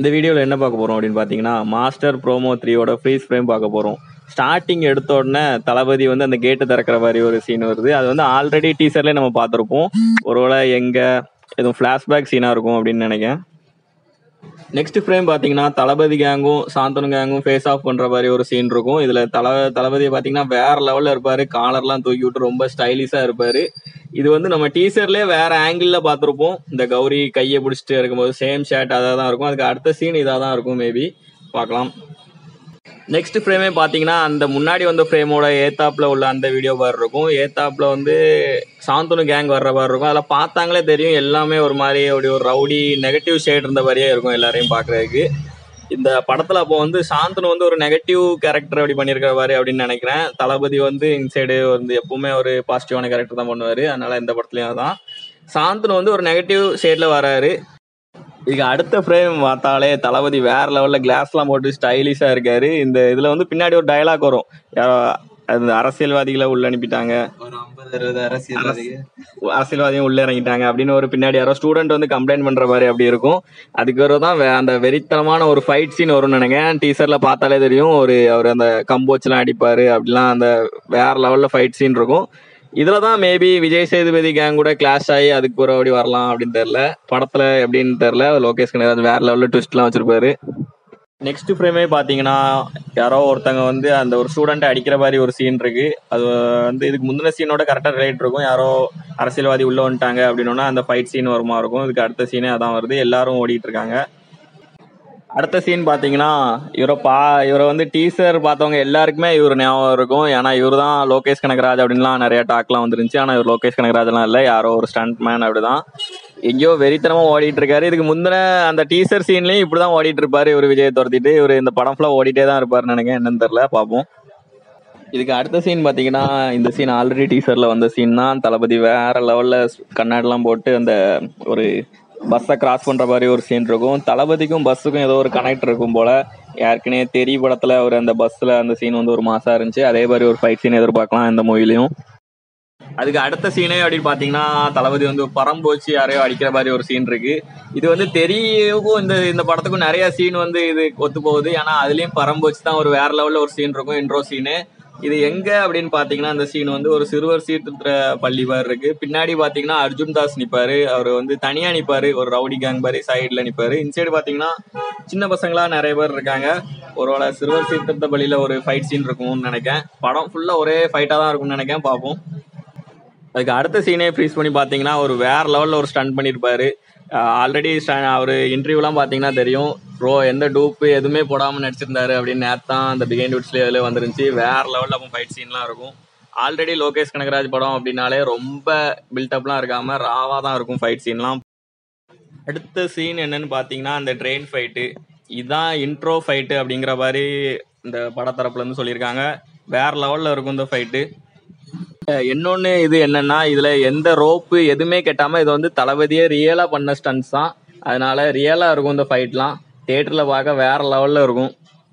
இந்த வீடியோவில் என்ன பார்க்க போகிறோம் அப்படின்னு பார்த்தீங்கன்னா மாஸ்டர் ப்ரோமோ த்ரீயோட ஃப்ரீஸ் ஃப்ரேம் பார்க்க போகிறோம் ஸ்டார்டிங் எடுத்த உடனே தளபதி வந்து அந்த கேட்டு திறக்கிற மாதிரி ஒரு சீன் வருது அது வந்து ஆல்ரெடி டீசர்லேயே நம்ம பார்த்துருப்போம் ஒருவேளை எங்கே எதுவும் ஃப்ளாஷ்பேக் சீனாக இருக்கும் அப்படின்னு நினைக்கிறேன் நெக்ஸ்ட் ஃப்ரேம் பார்த்தீங்கன்னா தளபதி கேங்கும் சாந்தனு கேங்கும் ஃபேஸ் ஆஃப் பண்ற மாதிரி ஒரு சீன் இருக்கும் இதுல தல தளபதியை பார்த்தீங்கன்னா வேற லெவல்ல இருப்பாரு காலர்லாம் தூக்கி விட்டு ரொம்ப ஸ்டைலிஷா இருப்பாரு இது வந்து நம்ம டீசர்லயே வேற ஆங்கிள் பார்த்துருப்போம் இந்த கௌரி கையை பிடிச்சிட்டு இருக்கும்போது சேம் ஷர்ட் அதாக தான் இருக்கும் அதுக்கு அடுத்த சீன் இதாக தான் இருக்கும் மேபி பார்க்கலாம் நெக்ஸ்ட் ஃப்ரேமே பார்த்தீங்கன்னா அந்த முன்னாடி வந்த ஃப்ரேமோட ஏத்தாப்ல உள்ள அந்த வீடியோ பார் இருக்கும் ஏத்தாப்ல வந்து சாந்தனு கேங் வர்ற மாதிரி இருக்கும் அதில் பார்த்தாங்களே தெரியும் எல்லாமே ஒரு மாதிரி அப்படி ஒரு ரவுடி நெகட்டிவ் ஷேட் இருந்த மாதிரியே இருக்கும் எல்லாரையும் பார்க்கறதுக்கு இந்த படத்தில் அப்போ வந்து சாந்தனு வந்து ஒரு நெகட்டிவ் கேரக்டர் அப்படி பண்ணியிருக்கிற மாதிரி அப்படின்னு நினைக்கிறேன் தளபதி வந்து இன்சைடு வந்து எப்பவுமே ஒரு பாசிட்டிவான கேரக்டர் தான் பண்ணுவார் அதனால இந்த படத்துலையும் தான் சாந்தனு வந்து ஒரு நெகட்டிவ் ஷேடில் வராரு இதுக்கு அடுத்த ஃப்ரேம் பார்த்தாலே தளபதி வேற லெவல்ல கிளாஸ்லாம் போட்டு ஸ்டைலிஷா இருக்காரு இந்த இதுல வந்து பின்னாடி ஒரு டயலாக் வரும் யாரோ அந்த அரசியல்வாதிகளை உள்ள அனுப்பிட்டாங்க ஒரு ஐம்பது அறுபது அரசியல்வாதிகள் அரசியல்வாதியும் உள்ள இறங்கிட்டாங்க அப்படின்னு ஒரு பின்னாடி யாரோ ஸ்டூடெண்ட் வந்து கம்ப்ளைண்ட் பண்ற மாதிரி அப்படி இருக்கும் அதுக்கு ஒரு தான் வே- அந்த வெறித்தனமான ஒரு ஃபைட் சீன் வரும்னு நினைக்கிறேன் டீசர்ல பார்த்தாலே தெரியும் ஒரு அவர் அந்த கம்போச்செல்லாம் அடிப்பாரு அப்படிலாம் அந்த வேற லெவல்ல ஃபைட் சீன் இருக்கும் இதுல தான் மேபி விஜய் சேதுபதி கேங் கூட கிளாஷ் ஆகி அதுக்கு ஒரு அப்படி வரலாம் அப்படின்னு தெரியல படத்துல எப்படின்னு தெரியல லோகேஷ் கனகராஜ் வேற லெவல்ல ட்விஸ்ட்லாம் வச்சிருப்பாரு நெக்ஸ்ட் ஃப்ரேமே பார்த்தீங்கன்னா யாரோ ஒருத்தங்க வந்து அந்த ஒரு ஸ்டூடெண்ட்டை அடிக்கிற மாதிரி ஒரு சீன் இருக்கு அது வந்து இதுக்கு முந்தின சீனோட கரெக்டாக ரிலேட் இருக்கும் யாரோ அரசியல்வாதி உள்ள வந்துட்டாங்க அப்படின்னா அந்த ஃபைட் சீன் வருமா இருக்கும் இதுக்கு அடுத்த சீனே அதான் வருது எல்லாரும் ஓடிட்டு இருக்காங்க அடுத்த சீன் பார்த்தீங்கன்னா இவரை பா இவரை வந்து டீசர் பார்த்தவங்க எல்லாருக்குமே இவர் ஞாபகம் இருக்கும் ஏன்னா இவர் தான் லோகேஷ் கனகராஜ் அப்படின்லாம் நிறைய டாக்லாம் வந்துருந்துச்சு ஆனால் இவர் லோகேஷ் கனகராஜ்லாம் இல்லை யாரோ ஒரு ஸ்டண்ட் மேன் அப்படிதான் எங்கேயோ வெறித்தனமா ஓடிட்டு இருக்காரு இதுக்கு முந்தின அந்த டீசர் சீன்லயும் இப்படிதான் ஓடிட்டு இருப்பாரு இவர் விஜய் துரத்திட்டு இவர் இந்த படம் ஃபுல்லா ஓடிட்டே தான் இருப்பாருன்னு நினைக்கிறேன் என்னன்னு தெரியல பார்ப்போம் இதுக்கு அடுத்த சீன் பார்த்தீங்கன்னா இந்த சீன் ஆல்ரெடி டீசர்ல வந்த சீன் தான் தளபதி வேற லெவல்ல கண்ணாடிலாம் போட்டு அந்த ஒரு பஸ்ஸை கிராஸ் பண்ற மாதிரி ஒரு சீன் இருக்கும் தளபதிக்கும் பஸ்ஸுக்கும் ஏதோ ஒரு கனெக்ட் இருக்கும் போல ஏற்கனவே தெரி படத்துல ஒரு அந்த பஸ்ல அந்த சீன் வந்து ஒரு மாசா இருந்துச்சு அதே மாதிரி ஒரு ஃபைட் சீன் எதிர்பார்க்கலாம் இந்த மூவிலையும் அதுக்கு அடுத்த சீனே அப்படின்னு பாத்தீங்கன்னா தளபதி வந்து பரம்போச்சு யாரையோ அடிக்கிற மாதிரி ஒரு சீன் இருக்கு இது வந்து தெரியும் இந்த இந்த படத்துக்கும் நிறைய சீன் வந்து இது ஒத்து போகுது ஏன்னா அதுலயும் பரம்போச்சு தான் ஒரு வேற லெவல்ல ஒரு சீன் இருக்கும் இன்ட்ரோ சீனு இது எங்க அப்படின்னு பாத்தீங்கன்னா அந்த சீன் வந்து ஒரு சிறுவர் சீர்திருத்த பள்ளி மாதிரி இருக்கு பின்னாடி பாத்தீங்கன்னா அர்ஜுன் தாஸ் நிப்பாரு அவர் வந்து தனியா நிப்பாரு ஒரு ரவுடி கேங் மாதிரி சைடுல நிப்பாரு இந்த சைடு பாத்தீங்கன்னா சின்ன பசங்களா நிறைய பேர் இருக்காங்க ஒருவேளை சிறுவர் சீர்திருத்த பள்ளியில ஒரு ஃபைட் சீன் இருக்கும்னு நினைக்கிறேன் படம் ஃபுல்லா ஒரே ஃபைட்டா தான் இருக்கும்னு நினைக்கிறேன் பார்ப்போம் அதுக்கு அடுத்த சீனே ஃப்ரீஸ் பண்ணி பார்த்தீங்கன்னா ஒரு வேற லெவலில் ஒரு ஸ்டன் பண்ணியிருப்பாரு ஆல்ரெடி அவர் இன்டர்வியூலாம் பார்த்தீங்கன்னா தெரியும் ப்ரோ எந்த டூப்பு எதுவுமே போடாமல் நடிச்சிருந்தாரு அப்படின்னு நேத்து தான் அந்த பிகைண்ட் வுட்ஸ்லேயே அதில் வந்துருந்துச்சு வேற லெவலில் அப்போ ஃபைட் சீன்லாம் இருக்கும் ஆல்ரெடி லோகேஷ் கனகராஜ் படம் அப்படின்னாலே ரொம்ப பில்டப்லாம் இருக்காம ராவாக தான் இருக்கும் ஃபைட் சீன்லாம் அடுத்த சீன் என்னன்னு பார்த்தீங்கன்னா அந்த ட்ரெயின் ஃபைட்டு இதுதான் இன்ட்ரோ ஃபைட்டு அப்படிங்கிற மாதிரி இந்த படத்தரப்புல இருந்து சொல்லியிருக்காங்க வேற லெவலில் இருக்கும் இந்த ஃபைட்டு இன்னொன்று இது என்னன்னா இதுல எந்த ரோப்பு எதுவுமே கெட்டாம இது வந்து தளபதியே ரியலா பண்ண ஸ்டன்ஸ் தான் அதனால ரியலா இருக்கும் இந்த ஃபைட்லாம் தியேட்டர்ல பார்க்க வேற லெவல்ல இருக்கும்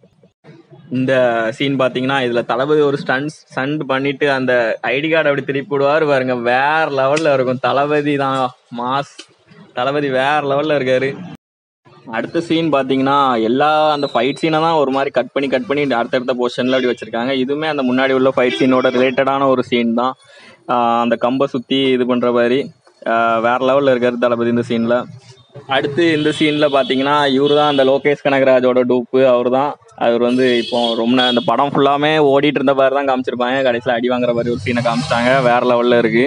இந்த சீன் பாத்தீங்கன்னா இதுல தளபதி ஒரு ஸ்டன்ஸ் ஸ்டண்ட் பண்ணிட்டு அந்த ஐடி கார்டு அப்படி திருப்பி விடுவாரு பாருங்க வேற லெவல்ல இருக்கும் தளபதி தான் மாஸ் தளபதி வேற லெவல்ல இருக்காரு அடுத்த சீன் பாத்தீங்கன்னா எல்லா அந்த ஃபைட் சீனை தான் ஒரு மாதிரி கட் பண்ணி கட் பண்ணி அடுத்தடுத்த பொசிஷன்ல அப்படி வச்சிருக்காங்க இதுவுமே அந்த முன்னாடி உள்ள ஃபைட் சீனோட ரிலேட்டடான ஒரு சீன் தான் ஆஹ் அந்த கம்பை சுத்தி இது பண்ற மாதிரி ஆஹ் வேற லெவல்ல இருக்காரு தளபதி இந்த சீன்ல அடுத்து இந்த சீன்ல பாத்தீங்கன்னா இவரு தான் அந்த லோகேஷ் கனகராஜோட டூப்பு அவர் தான் அவர் வந்து இப்போ ரொம்ப நே- அந்த படம் ஃபுல்லாமே ஓடிட்டு இருந்த மாதிரி தான் காமிச்சிருப்பாங்க கடைசியில் அடி வாங்குற மாதிரி ஒரு சீனை காமிச்சிட்டாங்க வேற லெவல்ல இருக்கு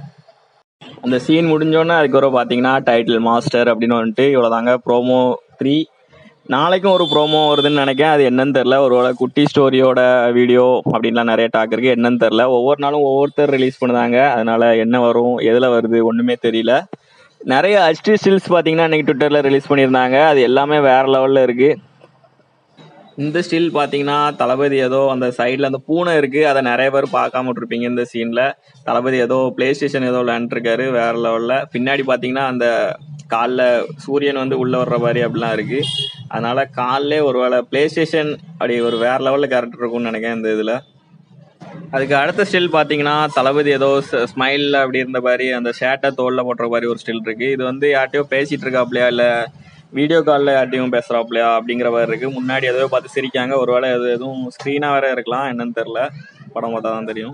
அந்த சீன் முடிஞ்சோடனே அதுக்கப்புறம் பார்த்தீங்கன்னா டைட்டில் மாஸ்டர் அப்படின்னு வந்துட்டு இவ்வளோதாங்க ப்ரோமோ த்ரீ நாளைக்கும் ஒரு ப்ரோமோ வருதுன்னு நினைக்கிறேன் அது என்னன்னு தெரில ஒரு குட்டி ஸ்டோரியோட வீடியோ அப்படின்லாம் நிறைய டாக் இருக்கு என்னன்னு தெரில ஒவ்வொரு நாளும் ஒவ்வொருத்தர் ரிலீஸ் பண்ணுதாங்க அதனால என்ன வரும் எதில் வருது ஒன்றுமே தெரியல நிறைய ஹச்டி ஸ்டில்ஸ் பார்த்தீங்கன்னா இன்னைக்கு ட்விட்டரில் ரிலீஸ் பண்ணியிருந்தாங்க அது எல்லாமே வேற லெவலில் இருக்கு இந்த ஸ்டில் பார்த்தீங்கன்னா தளபதி ஏதோ அந்த சைடில் அந்த பூனை இருக்கு அதை நிறைய பேர் பார்க்காம விட்டுருப்பீங்க இந்த சீனில் தளபதி ஏதோ பிளே ஸ்டேஷன் ஏதோ விளையாண்டுருக்காரு வேற லெவலில் பின்னாடி பார்த்தீங்கன்னா அந்த காலில் சூரியன் வந்து உள்ள வர்ற மாதிரி அப்படிலாம் இருக்கு அதனால காலிலே ஒரு வேளை பிளே ஸ்டேஷன் அப்படி ஒரு வேற லெவலில் கேரக்டர் இருக்கும்னு நினைக்கிறேன் இந்த இதில் அதுக்கு அடுத்த ஸ்டில் பார்த்தீங்கன்னா தளபதி ஏதோ ஸ்மைல் அப்படி இருந்த மாதிரி அந்த ஷேட்டை தோல்ல போட்டுற மாதிரி ஒரு ஸ்டில் இருக்கு இது வந்து யார்ட்டையோ பேசிட்டு இருக்காப்லையா இல்லை வீடியோ காலில் யார்ட்டையும் பேசுகிறாப்லையா அப்படிங்கிற மாதிரி இருக்குது முன்னாடி எதோ பார்த்து சிரிக்காங்க ஒருவேளை அது எதுவும் ஸ்க்ரீனாக வேற இருக்கலாம் என்னன்னு தெரில படம் பார்த்தா தான் தெரியும்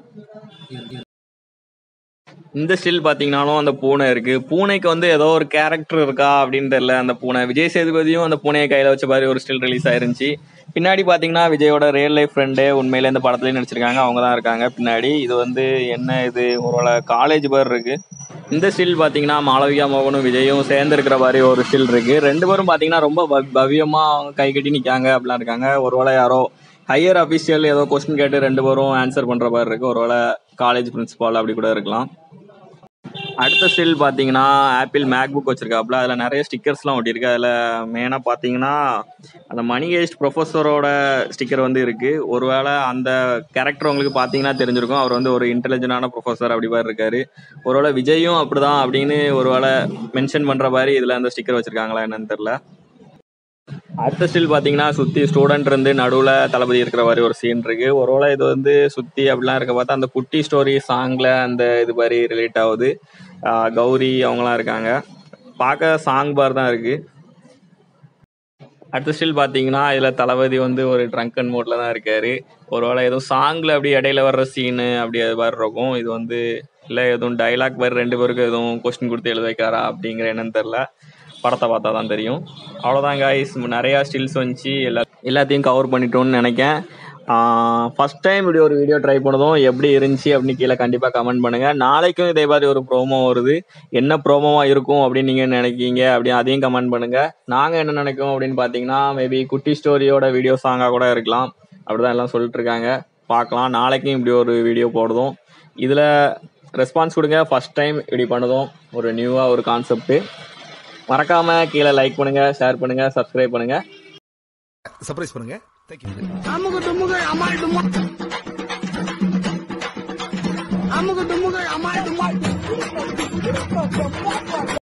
இந்த ஸ்டில் பார்த்தீங்கன்னாலும் அந்த பூனை இருக்கு பூனைக்கு வந்து ஏதோ ஒரு கேரக்டர் இருக்கா அப்படின்னு தெரியல அந்த பூனை விஜய் சேதுபதியும் அந்த பூனையை கையில் வச்ச மாதிரி ஒரு ஸ்டில் ரிலீஸ் ஆயிருந்துச்சு பின்னாடி பார்த்தீங்கன்னா விஜயோட ரியல் லைஃப் ஃப்ரெண்டு உண்மையிலே இந்த படத்துலயும் நடிச்சிருக்காங்க அவங்க தான் இருக்காங்க பின்னாடி இது வந்து என்ன இது ஒரு காலேஜ் பார் இருக்கு இந்த ஸ்டில் பார்த்தீங்கன்னா மாளவிகா மோகனும் விஜயும் சேர்ந்து இருக்கிற மாதிரி ஒரு ஸ்டில் இருக்கு ரெண்டு பேரும் பார்த்தீங்கன்னா ரொம்ப பவ்- பவ்யமா அவங்க கை கட்டி நிற்காங்க அப்படிலாம் இருக்காங்க ஒருவேளை யாரோ ஹையர் அஃபிஷியல் ஏதோ கொஸ்டின் கேட்டு ரெண்டு பேரும் ஆன்சர் பண்ற மாதிரி இருக்கு ஒருவேளை காலேஜ் பிரின்சிபால் அப்படி கூட இருக்கலாம் அடுத்த ஸ்டில் பார்த்தீங்கன்னா ஆப்பிள் மேக் புக் வச்சிருக்காப்புல அதில் நிறைய ஸ்டிக்கர்ஸ்லாம் ஒட்டியிருக்கு அதில் மெயினாக பார்த்தீங்கன்னா அந்த மணிகேஸ்ட் ப்ரொஃபஸரோட ஸ்டிக்கர் வந்து இருக்கு ஒருவேளை அந்த கேரக்டர் உங்களுக்கு பார்த்தீங்கன்னா தெரிஞ்சிருக்கும் அவர் வந்து ஒரு இன்டெலிஜென்டான ப்ரொஃபஸர் அப்படி மாதிரி இருக்காரு ஒருவேளை விஜயும் அப்படிதான் அப்படின்னு ஒருவேளை மென்ஷன் பண்ற மாதிரி இதில் அந்த ஸ்டிக்கர் வச்சிருக்காங்களா என்னன்னு தெரியல அடுத்த ஸ்டில் பார்த்தீங்கன்னா சுற்றி ஸ்டூடெண்ட் இருந்து நடுவில் தளபதி இருக்கிற மாதிரி ஒரு சீன் இருக்கு ஒருவேளை இது வந்து சுற்றி அப்படிலாம் இருக்க பார்த்தா அந்த குட்டி ஸ்டோரி சாங்கில் அந்த இது மாதிரி ரிலேட் ஆகுது ஆஹ் கௌரி அவங்களாம் இருக்காங்க பார்க்க சாங் பார் தான் இருக்கு அடுத்த ஸ்டில் பார்த்தீங்கன்னா இதில் தளபதி வந்து ஒரு ட்ரங்கன் மோட்ல தான் இருக்காரு ஒருவேளை எதுவும் சாங்கில் அப்படி இடையில வர்ற சீனு அப்படி அது மாதிரி இருக்கும் இது வந்து இல்லை எதுவும் டைலாக் மாதிரி ரெண்டு பேருக்கும் எதுவும் கொஸ்டின் கொடுத்து எழுத வைக்காரா அப்படிங்கிற என்னன்னு தெரில படத்தை பார்த்தா தான் தெரியும் அவ்வளோதான் guys நிறையா ஸ்டில்ஸ் வந்துச்சு எல்லா எல்லாத்தையும் கவர் பண்ணிட்டோம்னு நினைக்கேன் ஃபர்ஸ்ட் டைம் இப்படி ஒரு வீடியோ ட்ரை பண்ணதும் எப்படி இருந்துச்சு அப்படின்னு கீழே கண்டிப்பாக கமெண்ட் பண்ணுங்க நாளைக்கும் இதே மாதிரி ஒரு ப்ரோமோ வருது என்ன ப்ரோமோவா இருக்கும் அப்படின்னு நீங்க நினைக்கீங்க அப்படி அதையும் கமெண்ட் பண்ணுங்க நாங்க என்ன நினைக்கோம் அப்படின்னு பாத்தீங்கன்னா மேபி குட்டி ஸ்டோரியோட வீடியோ சாங்கா கூட இருக்கலாம் அப்படிதான் எல்லாம் சொல்லிட்டு இருக்காங்க பார்க்கலாம் நாளைக்கும் இப்படி ஒரு வீடியோ போடுறோம் இதுல ரெஸ்பான்ஸ் கொடுங்க ஃபர்ஸ்ட் டைம் இப்படி பண்ணதும் ஒரு நியூவா ஒரு கான்செப்ட் மறக்காம கீழே லைக் பண்ணுங்க ஷேர் பண்ணுங்க சப்ஸ்கிரைப் பண்ணுங்க சர்ப்ரைஸ் பண்ணுங்க தேங்க்யூ அமுகு டுமுகு அமால் டுமா அமுகு டுமுகு அமால் டுமா